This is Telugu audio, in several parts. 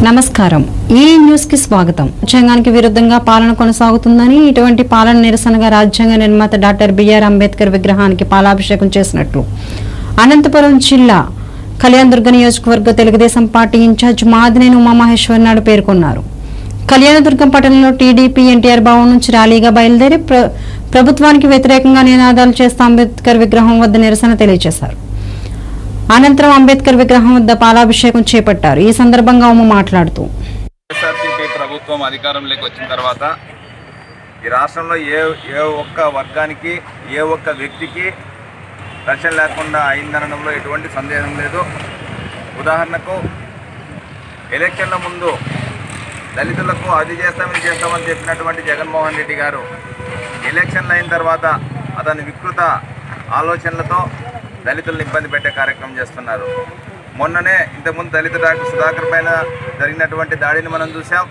నమస్కారం ఈ న్యూస్ కి స్వాగతం రాజ్యాంగానికి విరుద్ధంగా పాలన కొనసాగుతుందని ఇటువంటి పాలన నిరసనగా రాజ్యాంగ నిర్మాత డాక్టర్ బిఆర్ అంబేద్కర్ విగ్రహానికి పాలాభిషేకం చేసినట్లు అనంతపురం జిల్లా కళ్యాణదుర్గ నియోజకవర్గ తెలుగుదేశం పార్టీ ఇన్ఛార్జ్ మాదినేని ఉమామహేశ్వర్ నాయుడు పేర్కొన్నారు కళ్యాణదుర్గం పట్టణంలో టీడీపీ ఎన్టీఆర్ భవన్ నుంచి ర్యాలీగా బయలుదేరి ప్ర- ప్రభుత్వానికి వ్యతిరేకంగా నినాదాలు చేస్తూ అంబేద్కర్ విగ్రహం వద్ద నిరసన తెలియజేశారు అనంతరం అంబేద్కర్ విగ్రహం వద్ద పాలాభిషేకం చేపట్టారు ఈ సందర్భంగా ఉమ్మ మాట్లాడుతూ వైఎస్ఆర్సీపీ ప్రభుత్వం అధికారంలోకి వచ్చిన తర్వాత ఈ రాష్ట్రంలో ఏ ఏ ఒక్క వర్గానికి ఏ ఒక్క వ్యక్తికి రక్షణ లేకుండా అయిందనడంలో ఎటువంటి సందేహం లేదు ఉదాహరణకు ఎలక్షన్ల ముందు దళితులకు అది చేస్తామని చేస్తామని చెప్పినటువంటి జగన్మోహన్ రెడ్డి గారు ఎలక్షన్లు అయిన తర్వాత అతని వికృత ఆలోచనలతో దళితులను ఇబ్బంది పెట్టే కార్యక్రమం చేస్తున్నారు మొన్ననే ఇంతకుముందు దళిత డాక్టర్ సుధాకర్ పైన జరిగినటువంటి దాడిని మనం చూసాం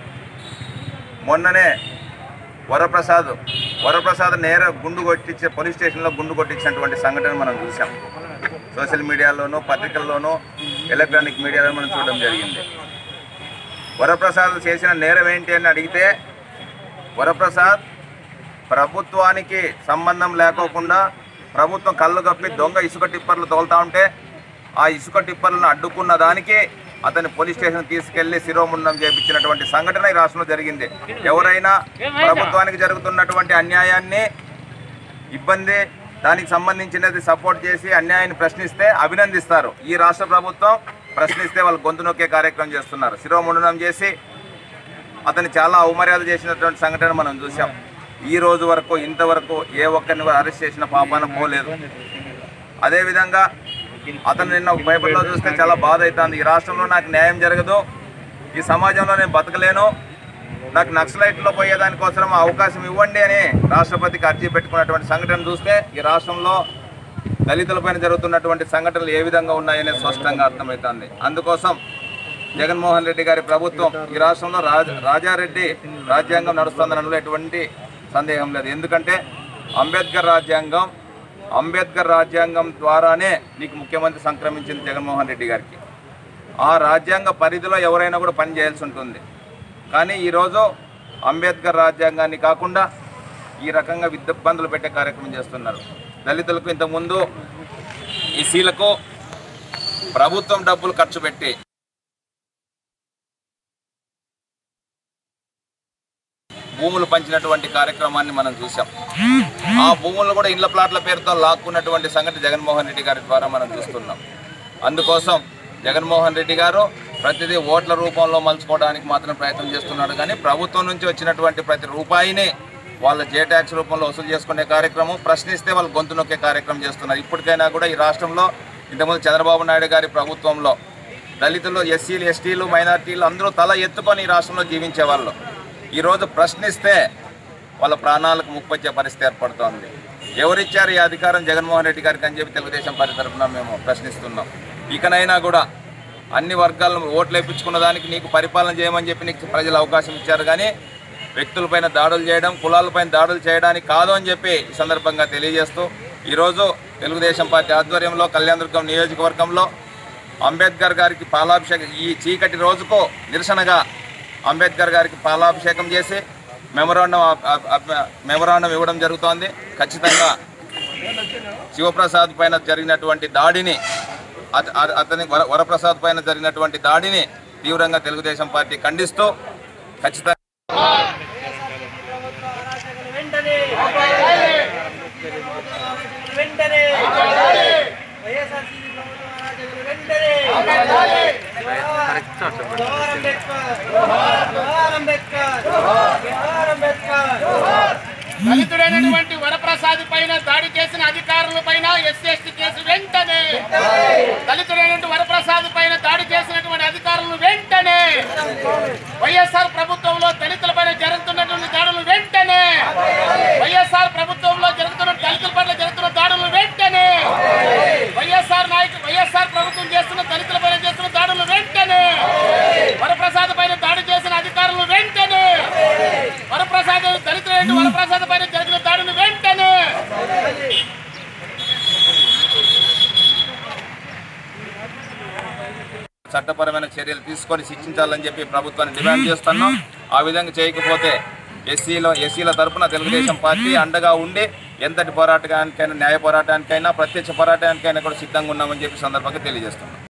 మొన్ననే వరప్రసాద్ వరప్రసాద్ నేర గుండు కొట్టించే పోలీస్ స్టేషన్లో గుండు కొట్టించినటువంటి సంఘటన మనం చూసాం సోషల్ మీడియాలోనూ పత్రికల్లోనూ ఎలక్ట్రానిక్ మీడియాలో మనం చూడడం జరిగింది వరప్రసాద్ చేసిన నేరం ఏంటి అని అడిగితే వరప్రసాద్ ప్రభుత్వానికి సంబంధం లేకోకుండా ప్రభుత్వం కళ్ళు కప్పి దొంగ ఇసుక టిప్పర్లు తోలుతా ఉంటే ఆ ఇసుక టిప్పర్లను అడ్డుకున్న దానికి అతని పోలీస్ స్టేషన్ తీసుకెళ్లి శిరోముండం చేపించినటువంటి సంఘటన ఈ రాష్ట్రంలో జరిగింది ఎవరైనా ప్రభుత్వానికి జరుగుతున్నటువంటి అన్యాయాన్ని ఇబ్బంది దానికి సంబంధించినది సపోర్ట్ చేసి అన్యాయాన్ని ప్రశ్నిస్తే అభినందిస్తారు ఈ రాష్ట్ర ప్రభుత్వం ప్రశ్నిస్తే వాళ్ళు గొంతు నొక్కే కార్యక్రమం చేస్తున్నారు శిరోముండనం చేసి అతన్ని చాలా అవమర్యాద చేసినటువంటి సంఘటన మనం చూసాం ఈ రోజు వరకు ఇంతవరకు ఏ ఒక్కరిని కూడా అరెస్ట్ చేసిన పాపాన పోలేదు అదేవిధంగా అతను నిన్న ఒక పేపర్లో చూస్తే చాలా బాధ అవుతుంది ఈ రాష్ట్రంలో నాకు న్యాయం జరగదు ఈ సమాజంలో నేను బతకలేను నాకు నక్సలైట్లో పోయేదానికోసం అవకాశం ఇవ్వండి అని రాష్ట్రపతికి అర్జీ పెట్టుకున్నటువంటి సంఘటన చూస్తే ఈ రాష్ట్రంలో దళితులపైన జరుగుతున్నటువంటి సంఘటనలు ఏ విధంగా ఉన్నాయనే స్పష్టంగా అర్థమవుతుంది అందుకోసం జగన్మోహన్ రెడ్డి గారి ప్రభుత్వం ఈ రాష్ట్రంలో రాజ రాజారెడ్డి రాజ్యాంగం నడుస్తుందనలో ఎటువంటి సందేహం లేదు ఎందుకంటే అంబేద్కర్ రాజ్యాంగం అంబేద్కర్ రాజ్యాంగం ద్వారానే నీకు ముఖ్యమంత్రి సంక్రమించింది జగన్మోహన్ రెడ్డి గారికి ఆ రాజ్యాంగ పరిధిలో ఎవరైనా కూడా పని చేయాల్సి ఉంటుంది కానీ ఈరోజు అంబేద్కర్ రాజ్యాంగాన్ని కాకుండా ఈ రకంగా విద్య ఇబ్బందులు పెట్టే కార్యక్రమం చేస్తున్నారు దళితులకు ఇంతకుముందు ఈ సీలకు ప్రభుత్వం డబ్బులు ఖర్చు పెట్టి భూములు పంచినటువంటి కార్యక్రమాన్ని మనం చూసాం ఆ భూములు కూడా ఇళ్ల ప్లాట్ల పేరుతో లాక్కున్నటువంటి సంగతి జగన్మోహన్ రెడ్డి గారి ద్వారా మనం చూస్తున్నాం అందుకోసం జగన్మోహన్ రెడ్డి గారు ప్రతిదీ ఓట్ల రూపంలో మలుచుకోవడానికి మాత్రం ప్రయత్నం చేస్తున్నాడు కానీ ప్రభుత్వం నుంచి వచ్చినటువంటి ప్రతి రూపాయిని వాళ్ళ జే ట్యాక్స్ రూపంలో వసూలు చేసుకునే కార్యక్రమం ప్రశ్నిస్తే వాళ్ళు గొంతు నొక్కే కార్యక్రమం చేస్తున్నారు ఇప్పటికైనా కూడా ఈ రాష్ట్రంలో ఇంతకుముందు చంద్రబాబు నాయుడు గారి ప్రభుత్వంలో దళితులు ఎస్సీలు ఎస్టీలు మైనార్టీలు అందరూ తల ఎత్తుకొని ఈ రాష్ట్రంలో జీవించేవాళ్ళు ఈరోజు ప్రశ్నిస్తే వాళ్ళ ప్రాణాలకు ముప్పొచ్చే పరిస్థితి ఏర్పడుతోంది ఎవరిచ్చారు ఈ అధికారం జగన్మోహన్ రెడ్డి గారికి అని చెప్పి తెలుగుదేశం పార్టీ తరఫున మేము ప్రశ్నిస్తున్నాం ఇకనైనా కూడా అన్ని వర్గాలను ఓట్లు వేయించుకున్న దానికి నీకు పరిపాలన చేయమని చెప్పి నీకు ప్రజలు అవకాశం ఇచ్చారు కానీ వ్యక్తులపైన దాడులు చేయడం కులాలపైన దాడులు చేయడానికి కాదు అని చెప్పి ఈ సందర్భంగా తెలియజేస్తూ ఈరోజు తెలుగుదేశం పార్టీ ఆధ్వర్యంలో కళ్యాణదుర్గం నియోజకవర్గంలో అంబేద్కర్ గారికి పాలాభిషేకం ఈ చీకటి రోజుకు నిరసనగా అంబేద్కర్ గారికి పాలాభిషేకం చేసి మెమరాండం మెమరాండం ఇవ్వడం జరుగుతోంది ఖచ్చితంగా శివప్రసాద్ పైన జరిగినటువంటి దాడిని అత- అత- అతని వర వరప్రసాద్ పైన జరిగినటువంటి దాడిని తీవ్రంగా తెలుగుదేశం పార్టీ ఖండిస్తూ ఖచ్చితంగా వెంటనే వైఎస్ఆర్సీపీ ప్రభుత్వం అరాచకులు వెంటనే జోహార్ అంబేద్కర్ జోహార్ అంబేద్కర్ జోహార్ అంబేద్కర్ దళితుడైనటువంటి వరప్రసాద్ పైన దాడి చేసిన అధికారుల పైన ఎస్సీ ఎస్టీ కేసు వెంటనే దళితుడైనటువంటి వరప్రసాద్ పైన దాడి చేసినటువంటి అధికారులను వెంటనే వైఎస్ఆర్ ప్రభుత్వంలో దళితుల పైన జరుగుతున్నటువంటి దాడులు వెంటనే వైఎస్ఆర్ ప్రభుత్వంలో జరుగుతున్న దళితుల పైన జరుగుతున్న దాడులు వెంటనే వైఎస్ఆర్ నాయకు వైఎస్ఆర్ ప్రభుత్వం చేస్తున్న దళితుల పైన చేస్తున్న దాడులు వెంటనే వరప్రసాద్ పైన దాడి చేసిన అధికారులు వెంటనే వరప్రసాద్ దళితులైన వరప్రసాద్ పైన జరిగిన దాడిని వెంటనే చట్టపరమైన చర్యలు తీసుకొని శిక్షించాలని చెప్పి ప్రభుత్వాన్ని డిమాండ్ చేస్తున్నాం ఆ విధంగా చేయకపోతే ఎస్సీలో ఎస్సీల తరపున తెలుగుదేశం పార్టీ అండగా ఉండి ఎంతటి పోరాటానికైనా న్యాయ పోరాటానికైనా ప్రత్యక్ష పోరాటానికైనా కూడా సిద్ధంగా ఉన్నామని చెప్పి సందర్భంగా తెలియజేస్తున్నాం